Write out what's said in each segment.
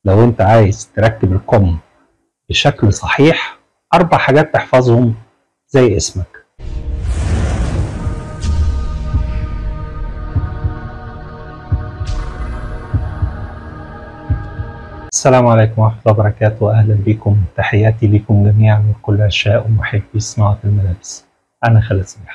لو انت عايز تركب الكم بشكل صحيح اربع حاجات تحفظهم زي اسمك السلام عليكم ورحمة الله وبركاته وأهلا بكم تحياتي لكم جميعا من كل عشاق ومحبي صناعة الملابس أنا خالد سميح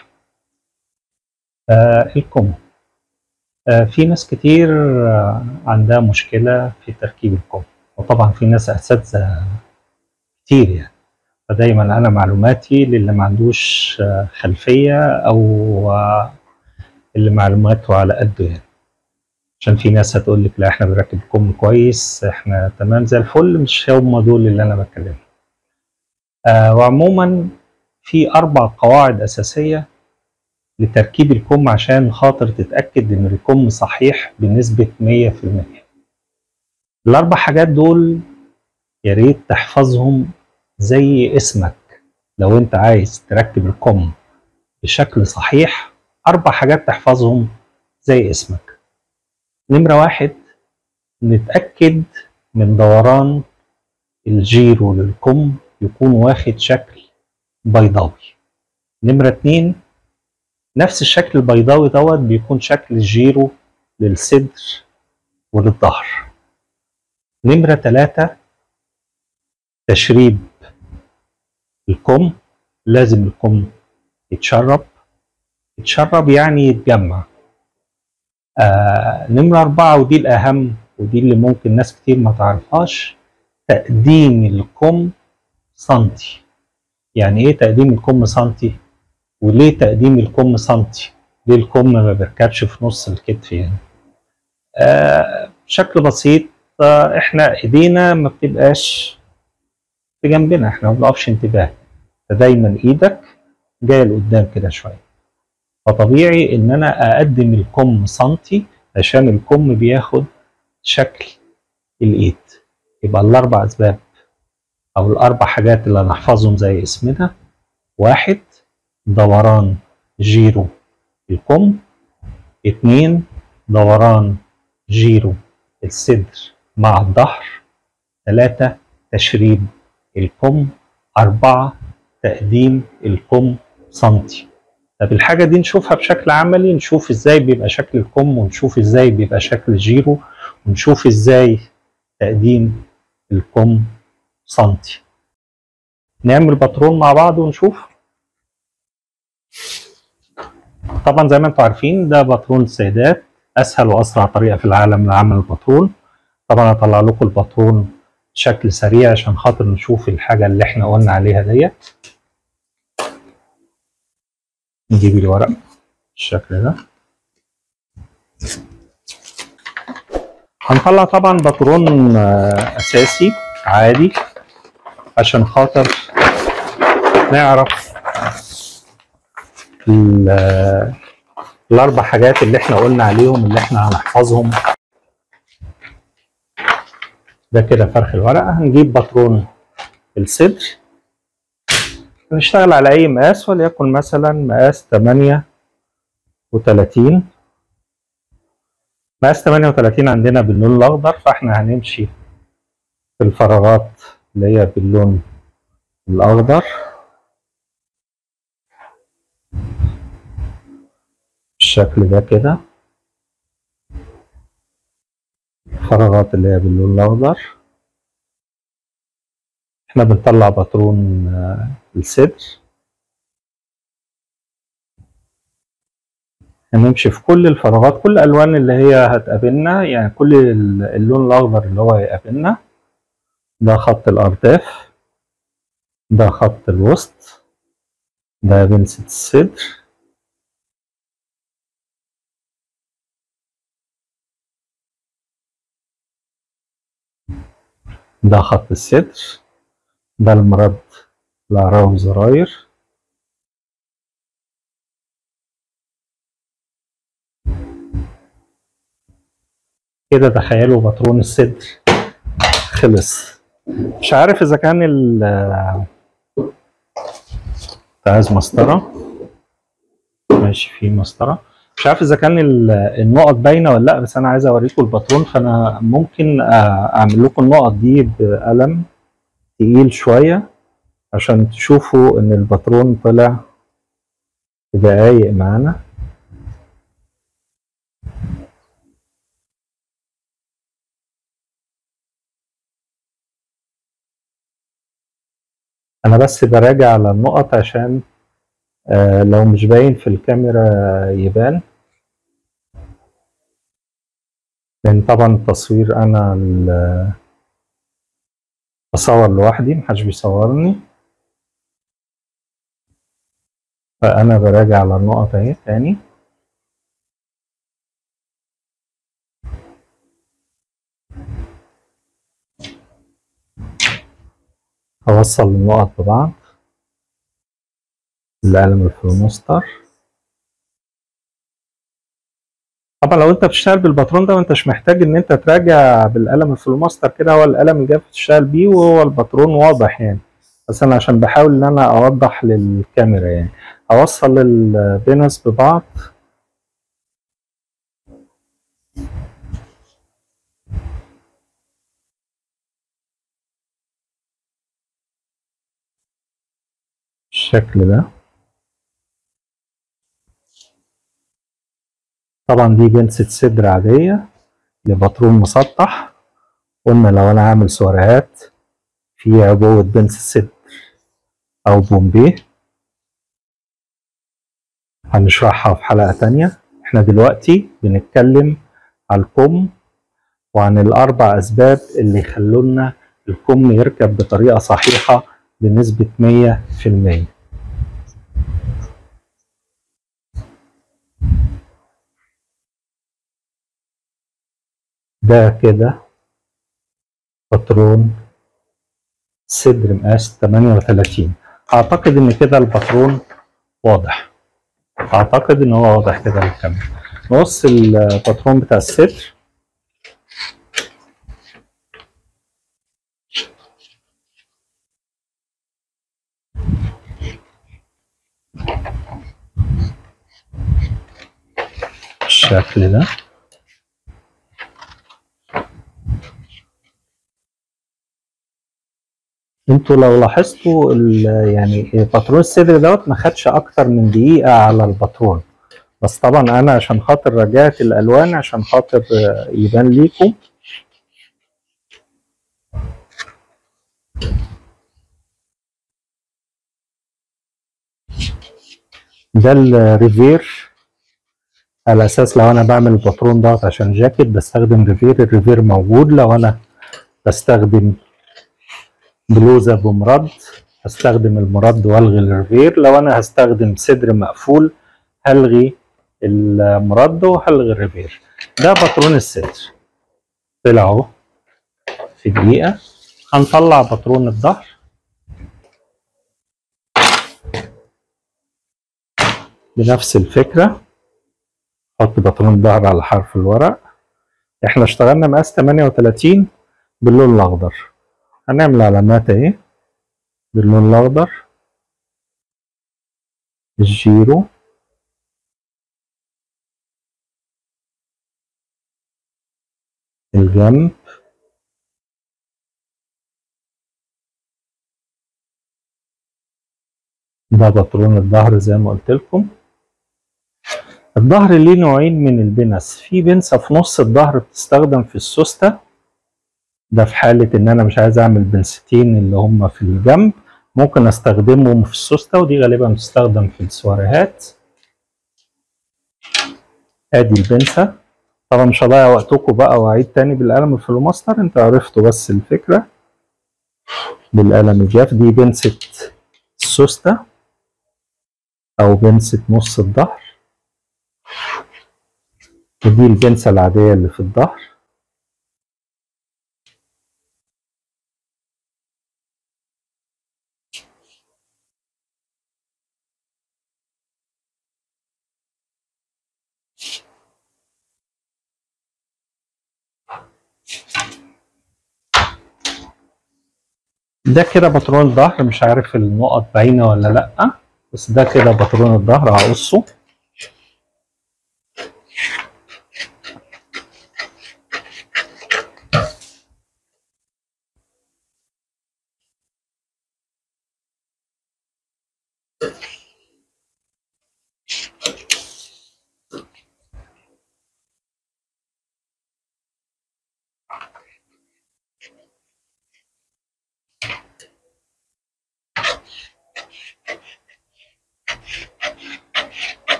آه الكم آه في ناس كتير آه عندها مشكلة في تركيب الكم وطبعا في ناس أساتذة كتير يعني فدايما أنا معلوماتي للي ما عندوش آه خلفية أو آه اللي معلوماته على قده يعني عشان في ناس هتقول لك لا احنا بنركب الكم كويس احنا تمام زي الفل مش هم دول اللي انا بتكلم آه وعموما في اربع قواعد اساسيه لتركيب الكم عشان خاطر تتاكد ان الكم صحيح بنسبه 100% الاربع حاجات دول يا ريت تحفظهم زي اسمك لو انت عايز تركب الكم بشكل صحيح اربع حاجات تحفظهم زي اسمك نمرة واحد نتأكد من دوران الجيرو للكم يكون واخد شكل بيضاوي نمرة اتنين نفس الشكل البيضاوي دوت بيكون شكل الجيرو للصدر وللظهر نمرة تلاتة تشريب الكم لازم الكم يتشرب يتشرب يعني يتجمع آه نمرة أربعة ودي الأهم ودي اللي ممكن ناس كتير ما تعرفهاش تقديم الكم سنتي يعني إيه تقديم الكم سنتي؟ وليه تقديم الكم سنتي؟ ليه الكم ما بيركبش في نص الكتف يعني؟ آه بشكل بسيط آه إحنا إيدينا ما بتبقاش في جنبنا إحنا ما بنقفش انتباه فدايما إيدك جاية لقدام كده شوية فطبيعي ان انا اقدم الكم سنتي عشان الكم بياخد شكل الايد يبقى الاربع اسباب او الاربع حاجات اللي هنحفظهم زي اسمنا واحد دوران جيرو الكم اتنين دوران جيرو الصدر مع الظهر تلاتة تشريب الكم أربعة تقديم الكم سنتي طب الحاجة دي نشوفها بشكل عملي نشوف ازاي بيبقى شكل الكم ونشوف ازاي بيبقى شكل الجيرو ونشوف ازاي تقديم الكم سنتي نعمل باترون مع بعض ونشوف طبعا زي ما انتم عارفين ده باترون السيدات اسهل واسرع طريقة في العالم لعمل الباترون طبعا هطلع لكم الباترون بشكل سريع عشان خاطر نشوف الحاجة اللي احنا قلنا عليها ديت نجيب الورق بالشكل ده هنطلع طبعا باترون اساسي عادي عشان خاطر نعرف الاربع حاجات اللي احنا قلنا عليهم اللي احنا هنحفظهم ده كده فرخ الورقه هنجيب باترون الصدر هنشتغل على أي مقاس وليكن مثلا مقاس تمانية وتلاتين مقاس تمانية وتلاتين عندنا باللون الأخضر فاحنا هنمشي في الفراغات اللي هي باللون الأخضر بالشكل ده كده الفراغات اللي هي باللون الأخضر احنا بنطلع باترون الصدر هنمشي في كل الفراغات كل الالوان اللي هي هتقابلنا يعني كل اللون الاخضر اللي هو هيقابلنا ده خط الارداف ده خط الوسط ده بنسة الصدر ده خط الصدر ده المرد الأعراض والزراير كده تخيلوا باترون الصدر خلص مش عارف اذا كان ال عايز مسطرة ماشي في مسطرة مش عارف اذا كان ال- النقط باينه ولا لا بس انا عايز اوريكم الباترون فانا ممكن آه، اعمل لكم النقط دي بقلم تقيل شويه عشان تشوفوا ان الباترون طلع في دقايق معانا انا بس براجع على النقط عشان آه، لو مش باين في الكاميرا يبان لان طبعا التصوير انا ال- بصور لوحدي محدش بيصورني فانا براجع على النقط اهي تاني هوصل النقط ببعض بالقلم الفلوماستر طبعا لو انت بتشتغل بالباترون ده ما انتش محتاج ان انت تراجع بالقلم الفلوماستر كده هو القلم الجاف تشتغل بيه وهو الباترون واضح يعني بس انا عشان بحاول ان انا اوضح للكاميرا يعني اوصل البينس ببعض بالشكل ده طبعا دي بنسة صدر عادية لباترون مسطح قلنا لو انا عامل سواريهات في عبوة بنسة صدر او بومبيه هنشرحها في حلقة تانية احنا دلوقتي بنتكلم على الكم وعن الاربع اسباب اللي يخلونا الكم يركب بطريقة صحيحة بنسبة مية في المية ده كده باترون صدر مقاس 38 اعتقد ان كده الباترون واضح اعتقد ان هو واضح كده للكاميرا نقص الباترون بتاع الصدر بالشكل ده انتوا لو لاحظتوا ال- يعني باترون الصدر دوت ما خدش اكتر من دقيقة على الباترون بس طبعا انا عشان خاطر رجعت الالوان عشان خاطر آه، يبان ليكم ده الريفير على اساس لو انا بعمل الباترون دوت عشان جاكيت بستخدم ريفير الريفير موجود لو انا بستخدم بلوزه بمرد هستخدم المرد والغي الريفير لو انا هستخدم صدر مقفول هلغي المرد وهلغي الريفير ده باترون الصدر طلع اهو في دقيقه هنطلع باترون الظهر بنفس الفكره حط باترون الظهر على حرف الورق احنا اشتغلنا مقاس 38 باللون الاخضر هنعمل علامات اهي باللون الاخضر الجيرو الجنب ده باترون الظهر زي ما قلت لكم الظهر ليه نوعين من البنس في بنسة في نص الظهر بتستخدم في السوستة ده في حالة ان انا مش عايز اعمل بنستين اللي هم في الجنب ممكن استخدمهم في السوستة ودي غالبا بتستخدم في السواريهات ادي البنسة طبعا مش هضيع وقتكم بقى واعيد تاني بالقلم الفلوماستر انت عرفتوا بس الفكرة بالقلم الجاف دي بنسة السوستة او بنسة نص الظهر ودي البنسة العادية اللي في الظهر ده كده باترون الظهر مش عارف النقط باينة ولا لأ بس ده كده باترون الظهر هقصه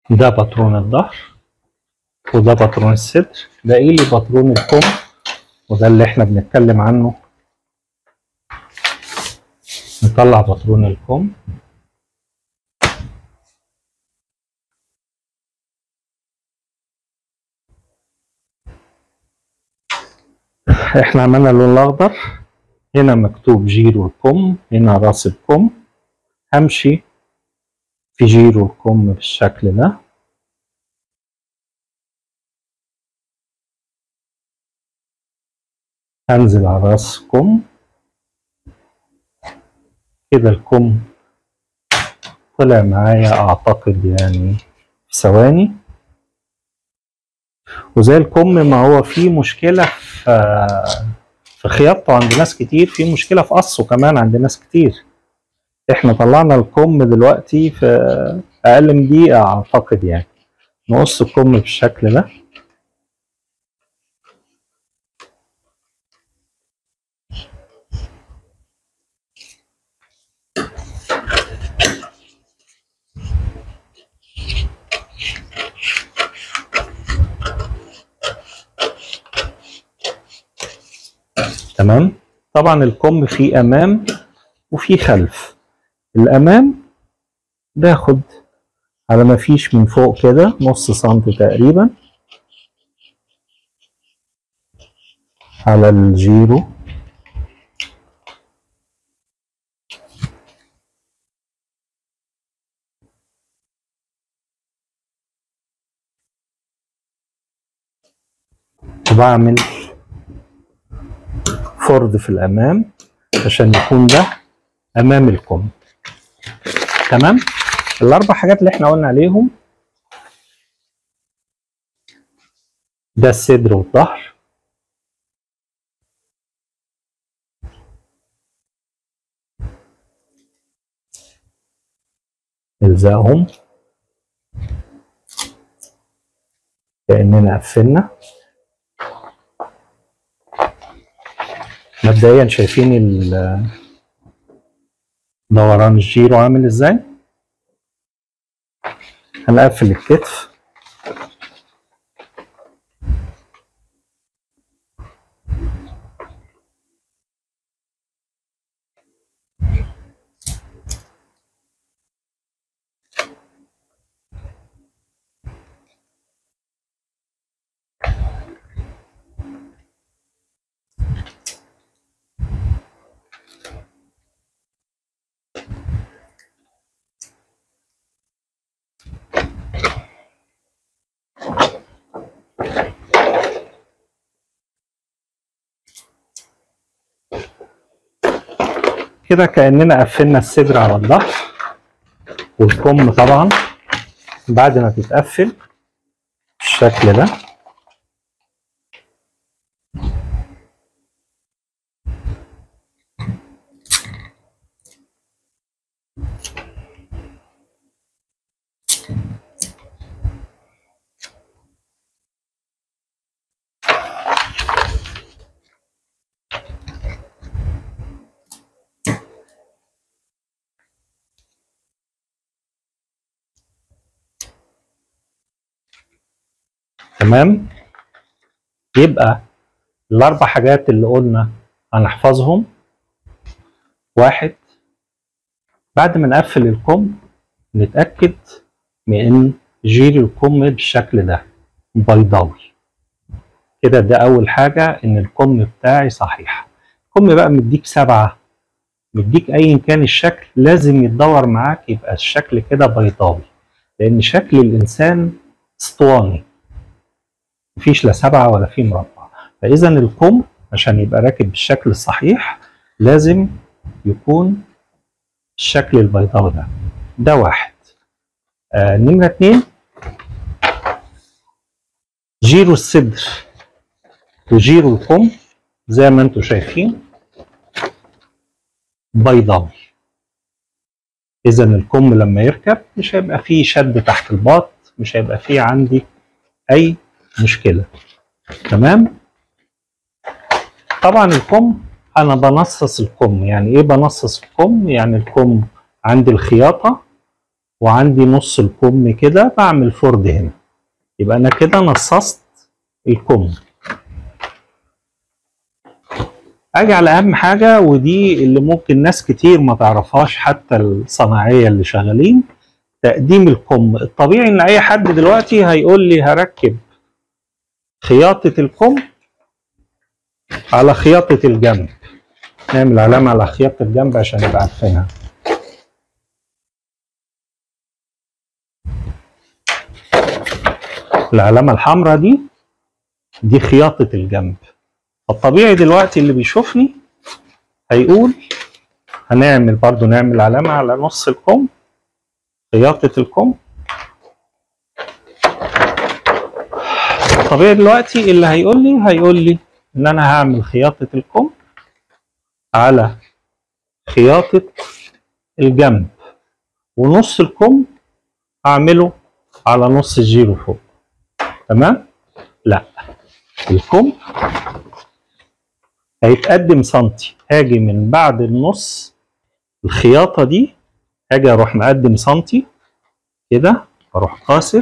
ده باترون الظهر وده باترون الصدر باقي لي باترون الكم وده اللي احنا بنتكلم عنه نطلع باترون الكم احنا عملنا اللون الاخضر هنا مكتوب جيرو الكم هنا راس الكم همشي في جيرو الكم بالشكل ده هنزل على راس الكم كده الكم طلع معايا اعتقد يعني في ثواني وزي الكم ما هو فيه مشكلة في في خياطته عند ناس كتير في مشكلة في قصه كمان عند ناس كتير احنا طلعنا الكم دلوقتي في اقل من دقيقة اعتقد يعني نقص الكم بالشكل ده تمام طبعا الكم فيه امام وفيه خلف الامام باخد على ما فيش من فوق كده نص سنتي تقريبا على الجيرو وبعمل فرد في الامام عشان يكون ده امام الكم تمام الاربع حاجات اللي احنا قلنا عليهم ده الصدر والظهر الزقهم كاننا قفلنا مبدئيا شايفين ال- دوران الجيرو عامل ازاي هنقفل الكتف كده كأننا قفلنا الصدر على الظهر والكم طبعا بعد ما تتقفل بالشكل ده تمام يبقى الاربع حاجات اللي قلنا هنحفظهم واحد بعد ما نقفل الكم نتاكد من ان جير الكم بالشكل ده بيضاوي كده ده اول حاجه ان الكم بتاعي صحيح الكم بقى مديك سبعه مديك ايا كان الشكل لازم يتدور معاك يبقى الشكل كده بيضاوي لان شكل الانسان اسطواني مفيش لا سبعة ولا في مربع فإذا الكم عشان يبقى راكب بالشكل الصحيح لازم يكون الشكل البيضاوي ده ده واحد آه نمرة اتنين جيرو الصدر وجيرو الكم زي ما انتم شايفين بيضاوي إذا الكم لما يركب مش هيبقى فيه شد تحت الباط مش هيبقى فيه عندي أي مشكله تمام طبعا الكم انا بنصص الكم يعني ايه بنصص الكم يعني الكم عند الخياطه وعندي نص الكم كده بعمل فرد هنا يبقى انا كده نصصت الكم اجي على اهم حاجه ودي اللي ممكن ناس كتير ما تعرفهاش حتى الصناعيه اللي شغالين تقديم الكم الطبيعي ان اي حد دلوقتي هيقول لي هركب خياطه الكم على خياطه الجنب نعمل علامه على خياطه الجنب عشان نبقى عارفينها العلامه الحمراء دي دي خياطه الجنب الطبيعي دلوقتي اللي بيشوفني هيقول هنعمل برضو نعمل علامة على نص الكم خياطة الكم الطبيعي دلوقتي اللي هيقول لي هيقول لي ان انا هعمل خياطة الكم على خياطة الجنب ونص الكم هعمله على نص الجيرو فوق تمام لا الكم هيتقدم سنتي هاجي من بعد النص الخياطة دي هاجي اروح مقدم سنتي كده اروح قاصر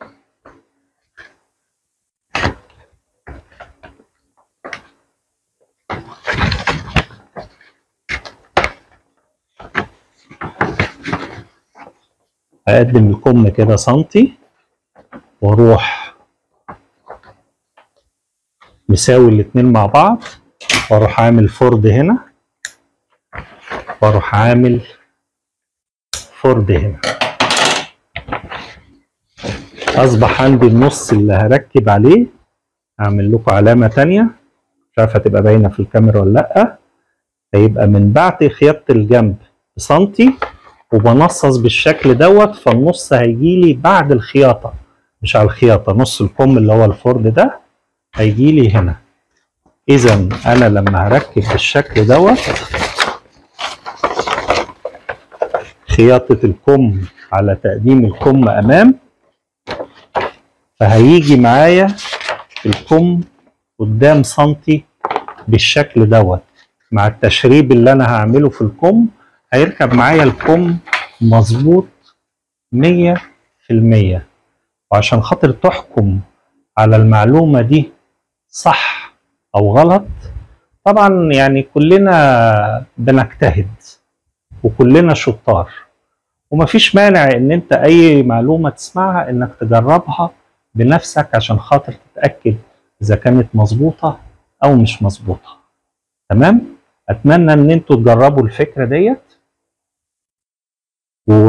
هقدم الكم كده سنتي واروح مساوي الاتنين مع بعض واروح عامل فرد هنا واروح عامل فرد هنا اصبح عندي النص اللي هركب عليه هعمل لكم علامة تانية مش عارف هتبقى باينة في الكاميرا ولا لأ هيبقى من بعد خياطة الجنب بسنتي وبنصص بالشكل دوت فالنص هيجيلي بعد الخياطة مش على الخياطة نص الكم اللي هو الفرد ده هيجيلي هنا اذا انا لما هركب بالشكل دوت خياطة الكم على تقديم الكم امام فهيجي معايا الكم قدام سنتي بالشكل دوت مع التشريب اللي انا هعمله في الكم هيركب معايا الكم مظبوط مية في المية وعشان خاطر تحكم على المعلومة دي صح او غلط طبعا يعني كلنا بنجتهد وكلنا شطار ومفيش مانع ان انت اي معلومة تسمعها انك تجربها بنفسك عشان خاطر تتأكد اذا كانت مظبوطة او مش مظبوطة تمام اتمنى ان انتوا تجربوا الفكرة ديت و...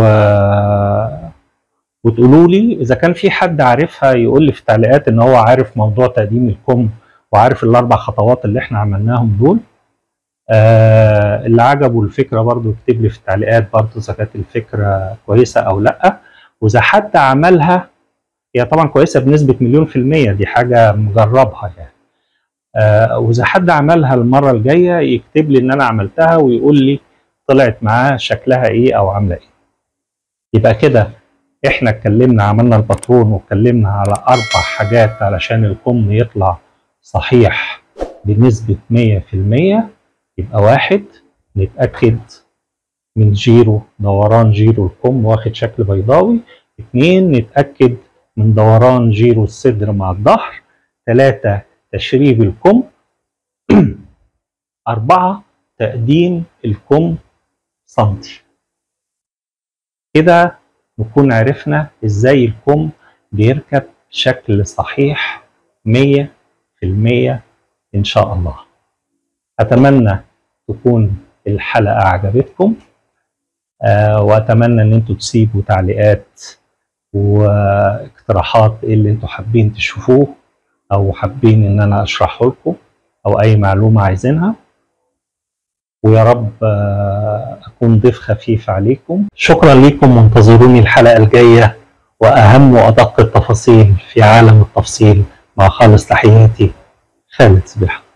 وتقولوا لي اذا كان في حد عارفها يقول لي في التعليقات ان هو عارف موضوع تقديم الكم وعارف الاربع خطوات اللي احنا عملناهم دول آه اللي عجبه الفكره برضو يكتب لي في التعليقات برضو اذا كانت الفكره كويسه او لا واذا حد عملها هي طبعا كويسه بنسبه مليون في الميه دي حاجه مجربها يعني آه واذا حد عملها المره الجايه يكتب لي ان انا عملتها ويقول لي طلعت معاه شكلها ايه او عامله ايه يبقى كده احنا اتكلمنا عملنا الباترون واتكلمنا على اربع حاجات علشان الكم يطلع صحيح بنسبة مية في المية يبقى واحد نتأكد من جيرو دوران جيرو الكم واخد شكل بيضاوي اتنين نتأكد من دوران جيرو الصدر مع الظهر تلاتة تشريب الكم أربعة تقديم الكم سنتي كده نكون عرفنا ازاي الكم بيركب بشكل صحيح مية في المية إن شاء الله أتمنى تكون الحلقة عجبتكم آه وأتمنى إن أنتوا تسيبوا تعليقات واقتراحات إيه اللي أنتوا حابين تشوفوه أو حابين إن أنا أشرحه لكم أو أي معلومة عايزينها ويا رب آه أكون ضيف خفيف عليكم شكرا لكم وانتظروني الحلقة الجاية وأهم وأدق التفاصيل في عالم التفصيل مع خالص تحياتي خالد سبيحة